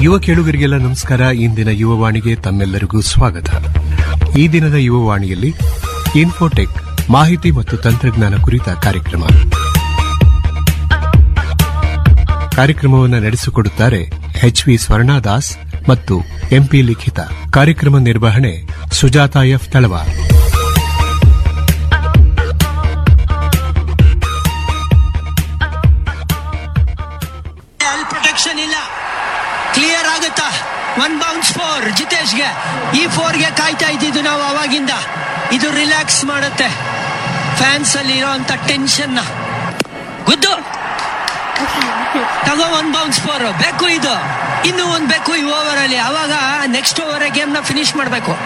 ಯುವ ಕೇಳುಗರಿಗೆಲ್ಲ ನಮಸ್ಕಾರ ಇಂದಿನ ಯುವವಾಣಿಗೆ ತಮ್ಮೆಲ್ಲರಿಗೂ ಸ್ವಾಗತ ಈ ದಿನದ ಯುವವಾಣಿಯಲ್ಲಿ ಇನ್ಫೋಟೆಕ್ ಮಾಹಿತಿ ಮತ್ತು ತಂತ್ರಜ್ಞಾನ ಕುರಿತ ಕಾರ್ಯಕ್ರಮ ಕಾರ್ಯಕ್ರಮವನ್ನು ನಡೆಸಿಕೊಡುತ್ತಾರೆ ಎಚ್ ವಿ ಸ್ವರ್ಣದಾಸ್ ಮತ್ತು ಎಂಪಿ ಲಿಖಿತ ಕಾರ್ಯಕ್ರಮ ನಿರ್ವಹಣೆ ಸುಜಾತ ಎಫ್ ತಳವಾರ್ ಅಲ್ಲಿ ಪ್ರೊಟೆಕ್ಷನ್ ಇಲ್ಲ ಕ್ಲಿಯರ್ ಆಗುತ್ತಾ ಒನ್ ಬೌನ್ಸ್ ಫೋರ್ ಜಿತೇಶ್ಗೆ ಈ ಫೋರ್ಗೆ ಕಾಯ್ತಾ ಇದ್ದಿದ್ದು ನಾವು ಅವಾಗಿಂದ ಇದು ರಿಲ್ಯಾಕ್ಸ್ ಮಾಡುತ್ತೆ ಫ್ಯಾನ್ಸ್ ಅಲ್ಲಿ ಇರೋಂತ ಟೆನ್ಷನ್ ಗುದ್ದು ತಗೋ ಒನ್ ಬೌನ್ಸ್ ಫೋರ್ ಬೇಕು ಇದು ಇನ್ನು ಒಂದ್ ಬೇಕು ಈ ಓವರ್ ಅಲ್ಲಿ ಅವಾಗ ನೆಕ್ಸ್ಟ್ ಓವರ್ ಗೇಮ್ ನ ಫಿನಿಶ್ ಮಾಡ್ಬೇಕು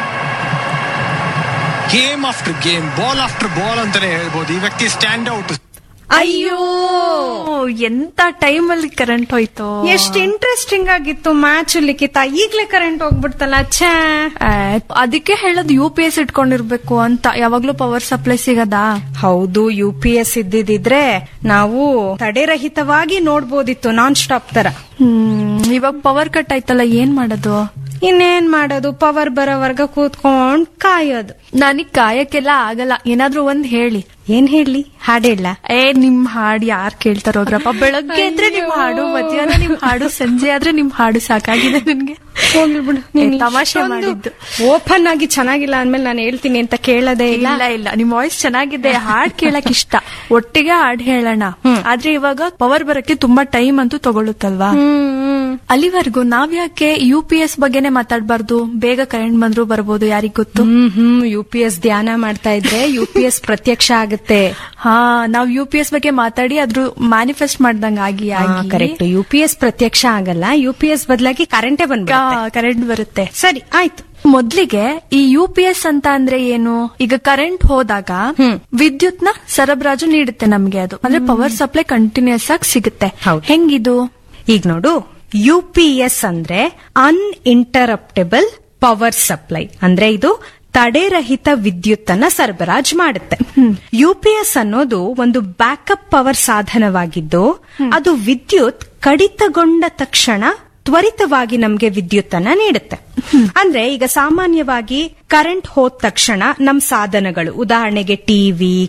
game after game ball after ball ಅಂತಾನೆ ಹೇಳ್ಬೋದು ಈ ವ್ಯಕ್ತಿ ಸ್ಟ್ಯಾಂಡ್ ಔಟ್ ಅಯ್ಯೋ ಎಂತ ಟೈಮ್ ಅಲ್ಲಿ ಕರೆಂಟ್ ಹೋಯ್ತು ಎಷ್ಟ್ ಇಂಟ್ರೆಸ್ಟಿಂಗ್ ಆಗಿತ್ತು ಮ್ಯಾಚ್ ಲಿಖಿತ ಈಗ್ಲೇ ಕರೆಂಟ್ ಹೋಗ್ಬಿಡ್ತಲ್ಲ ಛೇ ಆ, ಅದಕ್ಕೆ ಹೇಳೋದು ಯು ಪಿ ಎಸ್ ಇಟ್ಕೊಂಡಿರ್ಬೇಕು ಅಂತ ಯಾವಾಗ್ಲೂ ಪವರ್ ಸಪ್ಲೈ ಸಿಗದಾ ಹೌದು ಯು ಪಿ ಎಸ್ ಇದ್ದಿದ್ರೆ ನಾವು ತಡೆರಹಿತವಾಗಿ ನೋಡ್ಬೋದಿತ್ತು ನಾನ್ ಸ್ಟಾಪ್ ತರ ಹ್ಮ್ ಇವಾಗ ಪವರ್ ಕಟ್ ಆಯ್ತಲ್ಲ ಏನ್ ಮಾಡೋದು ಇನ್ನೇನ್ ಮಾಡೋದು ಪವರ್ ಬರೋವರ್ಗ ಕೂತ್ಕೊಂಡ್ ಕಾಯೋದು ನನಗ್ ಕಾಯಕ್ಕೆಲ್ಲ ಆಗಲ್ಲ ಏನಾದ್ರೂ ಒಂದ್ ಹೇಳಿ ಏನ್ ಹೇಳಿ ಹಾಡೇಳ ಏ ನಿಮ್ ಹಾಡು ಯಾರ್ ಕೇಳ್ತಾರೋಗ್ರಪ್ಪ ಬೆಳಗ್ಗೆ ಇದ್ರೆ ನಿಮ್ ಹಾಡು ಮಧ್ಯಾಹ್ನ ನಿಮ್ ಹಾಡು ಸಂಜೆ ಆದ್ರೆ ನಿಮ್ ಹಾಡು ಸಾಕಾಗಿದೆ ನನ್ಗೆ ಹೋಗ್ಲಿ ಬಿಡು ಏ, ತಮಾಷೆ ಮಾಡಿದ್ದು ಓಪನ್ ಆಗಿ ಚೆನ್ನಾಗಿಲ್ಲ ಅಂದ್ಮೇಲೆ ನಾನು ಹೇಳ್ತೀನಿ ಅಂತ ಕೇಳೋದೇ ಇಲ್ಲ ಇಲ್ಲ ಇಲ್ಲ ನಿಮ್ ವಾಯ್ಸ್ ಚೆನ್ನಾಗಿದೆ ಹಾಡ್ ಕೇಳಕ್ ಇಷ್ಟ ಒಟ್ಟಿಗೆ ಹಾಡ್ ಹೇಳೋಣ ಆದ್ರೆ ಇವಾಗ ಪವರ್ ಬರಕ್ಕೆ ತುಂಬಾ ಟೈಮ್ ಅಂತೂ ತಗೊಳುತ್ತಲ್ವಾ ಹ್ಮ್ ಅಲ್ಲಿವರೆಗೂ ನಾವ್ ಯಾಕೆ ಯು ಪಿ ಎಸ್ ಬಗ್ಗೆನೆ ಮಾತಾಡ್ಬಾರ್ದು ಬೇಗ ಕರೆಂಟ್ ಬಂದ್ರು ಬರ್ಬೋದು ಯಾರಿಗ್ ಗೊತ್ತು ಹ್ಮ್ ಹ್ಮ್ ಯು ಪಿ ಎಸ್ ಧ್ಯಾನ ಮಾಡ್ತಾ ಇದ್ರೆ ಯು ಪಿ ಎಸ್ ಪ್ರತ್ಯಕ್ಷ ಆಗುತ್ತೆ ಹಾ ನಾವ್ ಯು ಪಿ ಎಸ್ ಬಗ್ಗೆ ಮಾತಾಡಿ ಅದ್ರ ಮ್ಯಾನಿಫೆಸ್ಟ್ ಮಾಡ್ದಂಗ ಆಗಿ ಆಗಿ ಕರೆಕ್ಟ್ ಯು ಪಿ ಎಸ್ ಪ್ರತ್ಯಕ್ಷ ಆಗಲ್ಲ ಯು ಪಿ ಎಸ್ ಬದಲಾಗಿ ಕರೆಂಟೇ ಬಂದ್ಬಿಡುತ್ತೆ ಕರೆಂಟ್ ಬರುತ್ತೆ ಸರಿ ಆಯ್ತು ಮೊದ್ಲಿಗೆ ಈ ಯು ಪಿ ಎಸ್ ಅಂತ ಅಂದ್ರೆ ಏನು ಈಗ ಕರೆಂಟ್ ಹೋದಾಗ ವಿದ್ಯುತ್ ನ ಸರಬರಾಜು ನೀಡುತ್ತೆ ನಮ್ಗೆ ಅದು ಅಂದ್ರೆ ಪವರ್ ಸಪ್ಲೈ ಕಂಟಿನ್ಯೂಸ್ ಆಗಿ ಸಿಗುತ್ತೆ ಹೌದು. ಹೆಂಗಿದು ಈಗ ನೋಡು ಯು ಪಿ ಎಸ್ ಅಂದ್ರೆ ಅನ್ಇಂಟರಪ್ಟೆಬಲ್ ಪವರ್ ಸಪ್ಲೈ ಅಂದ್ರೆ ಇದು ತಡೆರಹಿತ ವಿದ್ಯುತ್ ಅನ್ನ ಸರಬರಾಜು ಮಾಡುತ್ತೆ ಯು ಪಿ ಎಸ್ ಅನ್ನೋದು ಒಂದು ಬ್ಯಾಕಪ್ ಪವರ್ ಸಾಧನವಾಗಿದ್ದು ಅದು ವಿದ್ಯುತ್ ಕಡಿತಗೊಂಡ ತಕ್ಷಣ ತ್ವರಿತವಾಗಿ ನಮ್ಗೆ ವಿದ್ಯುತ್ ಅನ್ನ ನೀಡುತ್ತೆ ಅಂದ್ರೆ ಈಗ ಸಾಮಾನ್ಯವಾಗಿ ಕರೆಂಟ್ ಹೋದ ತಕ್ಷಣ ನಮ್ ಸಾಧನಗಳು ಉದಾಹರಣೆಗೆ ಟಿವಿ